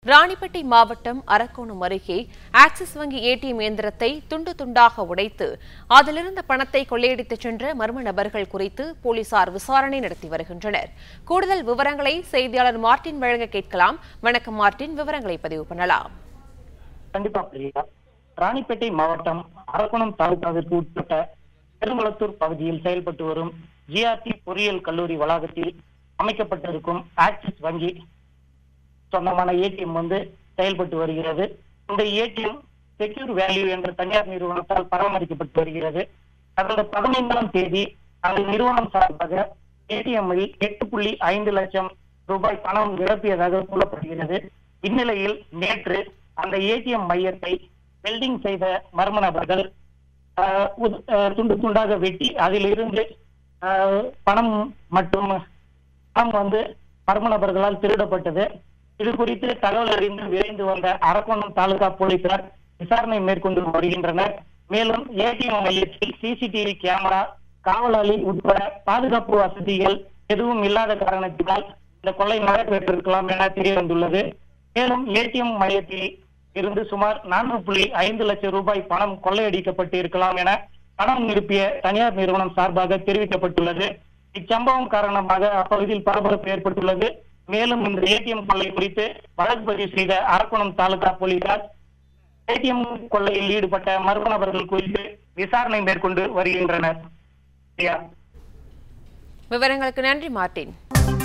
ராணிப்பேட்டை மாவட்டம் அரக்கோணம் அருகே ஆக்சிஸ் வங்கி ஏடிஎம் இயந்திரத்தை துண்டு துண்டாக உடைத்து அதிலிருந்த பணத்தை கொள்ளையடித்துச் சென்ற மர்ம நபர்கள் குறித்து போலீசார் விசாரணை நடத்தி வருகின்றனர் கூடுதல் விவரங்களை செய்தியாளர் மார்ட்டின் வழங்க கேட்கலாம் வணக்கம் மார்ட்டின் விவரங்களை பதிவு பண்ணலாம் கண்டிப்பா பிரியா ராணிப்பேட்டை மாவட்டம் அரக்கோணம் தாலுகாவிற்கு உட்பட்ட பெருங்குளத்தூர் பகுதியில் செயல்பட்டு வரும் ஜிஆர்டி பொறியியல் கல்லூரி வளாகத்தில் அமைக்கப்பட்டிருக்கும் ஆக்சிஸ் வங்கி சொந்தமான ஏடிஎம் வந்து செயல்பட்டு வருகிறது இந்த ஏடிஎம் செக்யூர் வேல்யூ என்ற தனியார் நிறுவனத்தால் பராமரிக்கப்பட்டு வருகிறது கடந்த பதினைந்தாம் தேதி அந்த நிறுவனம் சார்பாக ஏடிஎம்மில் எட்டு புள்ளி ஐந்து லட்சம் ரூபாய் பணம் நிரப்பியதாக கூறப்படுகிறது இந்நிலையில் நேற்று அந்த ஏடிஎம் மையத்தை வெல்டிங் செய்த மர்ம நபர்கள் ஆஹ், உத்- ஆஹ், துண்டு துண்டாக வெட்டி அதிலிருந்து ஆஹ், பணம் மற்றும் பணம் வந்து மர்ம நபர்களால் திருடப்பட்டது இது குறித்து தகவல் அறிந்து விரைந்து வந்த அரக்கோணம் தாலுகா போலீசார் விசாரணை மேற்கொண்டு வருகின்றனர் மேலும் ஏடிஎம் மையத்தில் சிசிடிவி கேமரா காவலாளி உட்பட பாதுகாப்பு வசதிகள் எதுவும் இல்லாத காரணத்தினால் இந்த கொள்ளை நடைபெற்றிருக்கலாம் என தெரிய வந்துள்ளது மேலும் ஏடிஎம் மையத்தில் இருந்து சுமார் நான்கு புள்ளி ஐந்து லட்சம் ரூபாய் பணம் கொள்ளையடிக்கப்பட்டு இருக்கலாம் என பணம் நிரப்பிய தனியார் நிறுவனம் சார்பாக தெரிவிக்கப்பட்டுள்ளது இச்சம்பவம் காரணமாக அப்பகுதியில் பரபரப்பு ஏற்பட்டுள்ளது மேலும் இந்த ஏடிஎம் கொள்ளை குறித்து வழக்கு பதிவு செய்த அரக்கோணம் தாலுகா போலீசார் ஏடிஎம் கொள்ளையில் ஈடுபட்ட மர்ம நபர்கள் குறித்து விசாரணை மேற்கொண்டு வருகின்றனர் பிரியா. விவரங்களுக்கு நன்றி மார்ட்டின்